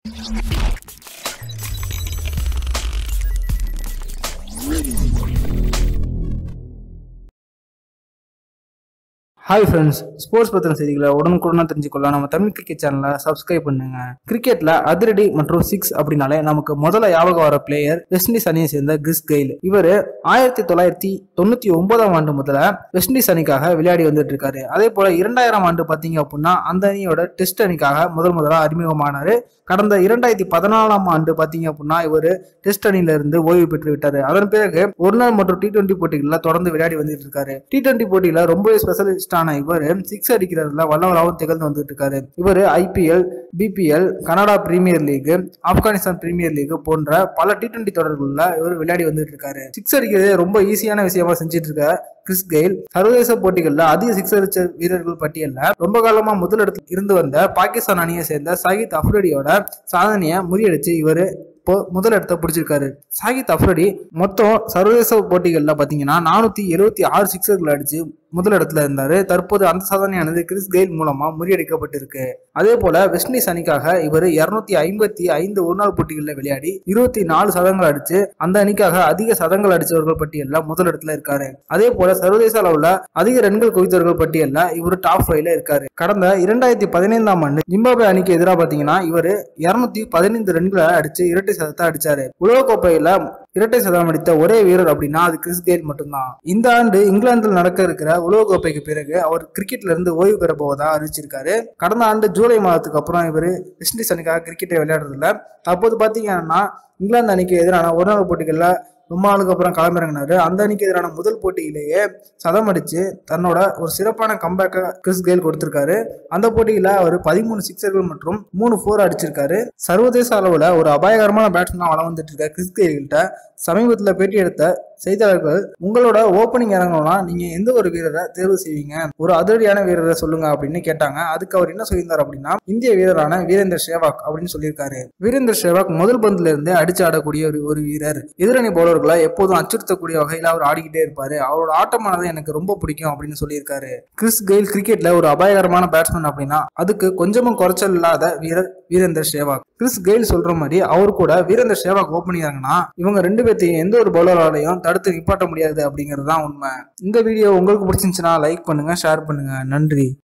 hi friends sports பத்தின செய்திகளை உடனுக்குடனா தெரிஞ்சுக்கொள்ள நம்ம தமிழ் கிரிக்கெட் சேனலை சப்ஸ்கிரைப் பண்ணுங்க கிரிக்கெட்ல அதிரடி மற்றும் சிக்ஸ் அப்படின்னாலே நமக்கு முதல்ல ஞாபகம் வர பிளேயர் வெஸ்ட் இண்டீஸ் அணியை சேர்ந்த கிறிஸ் கெயில் இவர் ஆயிரத்தி தொள்ளாயிரத்தி தொண்ணூத்தி ஒன்பதாம் ஆண்டு முதல்ல வெஸ்ட் இண்டீஸ் அணிக்காக விளையாடி வந்துட்டு இருக்காரு அதே போல இரண்டாயிரம் ஆண்டு பாத்தீங்க அப்படின்னா அந்த அணியோட டெஸ்ட் அணிக்காக முதல் முதலாக அறிமுகமானாரு கடந்த இரண்டாயிரத்தி பதினாலாம் ஆண்டு பாத்தீங்க அப்படின்னா இவர் டெஸ்ட் அணியில இருந்து ஓய்வு பெற்று விட்டாரு அதன் பிறகு ஒரு நாள் மற்றும் டி டுவெண்டி போட்டிகளில் தொடர்ந்து விளையாடி வந்துட்டு இருக்காரு டி டுவெண்டி போட்டியில ரொம்பவே ஸ்பெஷலிஸ்டான இவர் சிக்ஸ் அடிக்கிறதுல வல்லவராகவும் திகழ்ந்து வந்துட்டு இருக்காரு இவர் IPL BPL Canada premier league Afghanistan premier league போன்ற பல டி டுவெண்டி தொடர்களில் இவர் விளையாடி வந்துட்டு இருக்காரு சிக்ஸ் அடிக்கிறது ரொம்ப ஈஸியான விஷயமா செஞ்சுட்டு இருக்க கிறிஸ் கெயில் சர்வதேச போட்டிகளில் அதிக சிக்ஸ் அடிச்ச வீரர்கள் பட்டியலில் ரொம்ப காலமா முதல் இடத்துல இருந்து வந்த பாகிஸ்தான் அணியை சேர்ந்த சாகித் அஃப்ரிடியோட சாதனையை முறியடிச்சு இவர் இப்போ முதல் இடத்த பிடிச்சிருக்காரு சாகித் அஃப்ரடி மொத்தம் சர்வதேச போட்டிகளில் பார்த்தீங்கன்னா நானூற்றி எழுபத்தி ஆறு சிக்ஸர்கள் அடிச்சு முதல் இடத்துல இருந்தாரு தற்போது அந்த சாதனையானது கிறிஸ் கெயில் மூலமா முறியடிக்கப்பட்டிருக்கு அதே போல வெஸ்ட் இண்டீஸ் அணிக்காக இவர் இருநூத்தி ஐம்பத்தி ஐந்து ஒருநாள் போட்டிகளில் விளையாடி இருபத்தி நாலு சதங்கள் அடிச்சு அந்த அணிக்காக அதிக சதங்கள் அடிச்சவர்கள் பட்டியலில் முதல் இடத்துல இருக்காரு அதே போல சர்வதேச அளவுல அதிக ரன்கள் குவித்தவர்கள் பட்டியலில் இவர் டாப் ஃபைவ்ல இருக்காரு கடந்த இரண்டாயிரத்தி பதினைந்தாம் ஆண்டு ஜிம்பாபே அணிக்கு எதிராக பாத்தீங்கன்னா இவர் இருநூத்தி பதினைந்து ரன்களை அடிச்சு இரட்டை சதத்தை அடிச்சாரு உலகக்கோப்பையில இரட்டை சதம் அடித்த ஒரே வீரர் அப்படின்னா அது கிறிஸ் கெயில் மட்டும்தான் இந்த ஆண்டு இங்கிலாந்தில் நடக்க இருக்கிற உலகக்கோப்பைக்கு பிறகு அவர் கிரிக்கெட்ல இருந்து ஓய்வு பெற போவதா அறிவிச்சிருக்காரு கடந்த ஆண்டு ஜூலை மாதத்துக்கு அப்புறம் இவர் வெஸ்ட் இண்டீஸ் அணிக்காக கிரிக்கெட்டை விளையாடுறதில்ல தற்போது பாத்தீங்கன்னா இங்கிலாந்து அணிக்கு எதிரான ஒரு நாள் போட்டிகளில் ரொம்ப நாளுக்கு அப்புறம் களமிறங்கினாரு அந்த அணிக்கு எதிரான முதல் போட்டியிலேயே சதம் அடிச்சு தன்னோட ஒரு சிறப்பான கம்பேக்கை கிறிஸ் கெயில் கொடுத்திருக்காரு அந்த போட்டியில அவர் பதிமூணு சிக்ஸர்கள் மற்றும் மூணு ஃபோர் அடிச்சிருக்காரு சர்வதேச அளவுல ஒரு அபாயகரமான பேட்ஸ்மேனா வளம் வந்துட்டு இருக்க கிறிஸ் கெயில்கிட்ட சமீபத்தில் பேட்டி எடுத்த செய்தியாளர்கள் உங்களோட ஓப்பனிங் இறங்கணும்னா நீங்க எந்த ஒரு வீரரை தேர்வு செய்வீங்க ஒரு அதிரடியான வீரரை சொல்லுங்க அப்படின்னு கேட்டாங்க அதுக்கு அவர் என்ன சொல்லியிருந்தார் அப்படின்னா இந்திய வீரரான வீரேந்தர் சேவாக் அப்படின்னு சொல்லியிருக்காரு வீரேந்தர் சேவாக் முதல் பந்துல இருந்தே அடிச்சு ஆடக்கூடிய ஒரு ஒரு வீரர் எதிரணி பவுலர்களை எப்போதும் அச்சுறுத்தக்கூடிய வகையில் அவர் ஆடிக்கிட்டே இருப்பாரு அவரோட ஆட்டமானது எனக்கு ரொம்ப பிடிக்கும் அப்படின்னு சொல்லியிருக்காரு கிறிஸ் கெயில் கிரிக்கெட்ல ஒரு அபாயகரமான பேட்ஸ்மேன் அப்படின்னா அதுக்கு கொஞ்சமும் குறைச்சல் இல்லாத வீரர் வீரேந்தர் சேவாக் கிறிஸ் கெயில் சொல்ற மாதிரி அவர் கூட வீரேந்தர் சேவாக் ஓப்பனிங் ஆகுனா இவங்க ரெண்டு பேர்த்தையும் எந்த ஒரு பவுலராலையும் தடுத்து நிப்பாட்ட முடியாது அப்படிங்கிறது தான் உண்மை இந்த வீடியோ உங்களுக்கு பிடிச்சிருந்துச்சுன்னா லைக் பண்ணுங்க ஷேர் பண்ணுங்க நன்றி